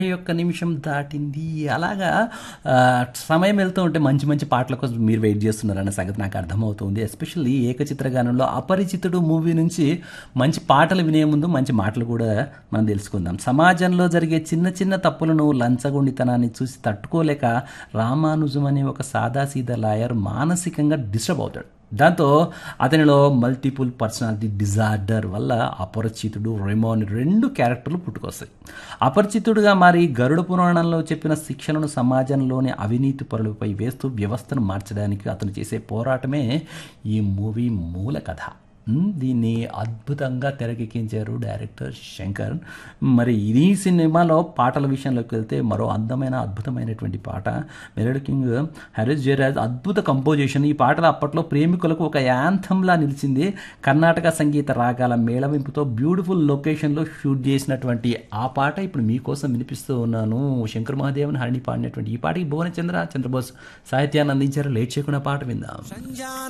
ఒక్క నిమిషం దాటింది అలాగా ఆ, సమయం వెళ్తూ ఉంటే మంచి మంచి పాటల కోసం మీరు వెయిట్ చేస్తున్నారన్న సంగతి నాకు అర్థమవుతుంది ఎస్పెషల్లీ ఏకచిత్ర గానంలో అపరిచితుడు మూవీ నుంచి మంచి పాటలు వినే ముందు మంచి మాటలు కూడా మనం తెలుసుకుందాం సమాజంలో జరిగే చిన్న చిన్న తప్పులను లంచగొండితనాన్ని చూసి తట్టుకోలేక రామానుజం అనే ఒక సాదాసీదా లాయర్ మానసికంగా డిస్టర్బ్ అవుతాడు దాంతో అతనిలో మల్టిపుల్ పర్సనాలిటీ డిజార్డర్ వల్ల అపరిచితుడు రెమోన్ రెండు క్యారెక్టర్లు పుట్టుకొస్తాయి అపరిచితుడుగా మారి గరుడ పురాణంలో చెప్పిన శిక్షణను సమాజంలోని అవినీతి పరులపై వేస్తూ వ్యవస్థను మార్చడానికి అతను చేసే పోరాటమే ఈ మూవీ మూల కథ ఉమ్, దీన్ని అద్భుతంగా తెరకెక్కించారు డైరెక్టర్ శంకర్ మరి ఈ సినిమాలో పాటల విషయంలోకి వెళ్తే మరో అందమైన అద్భుతమైనటువంటి పాట మెలడీ కింగ్ హరీష్ జయరాజ్ అద్భుత కంపోజిషన్ ఈ పాటలు అప్పట్లో ప్రేమికులకు ఒక యాంథంలా నిలిచింది కర్ణాటక సంగీత రాగాల మేళవింపుతో బ్యూటిఫుల్ లొకేషన్లో షూట్ చేసినటువంటి ఆ పాట ఇప్పుడు మీకోసం వినిపిస్తూ ఉన్నాను శంకర్ మహాదేవన్ హరిణి పాడినటువంటి ఈ పాటకి భువనచంద్ర చంద్రబోస్ సాహిత్యాన్ని అందించారు లేట్ చేయకుండా పాట విందాం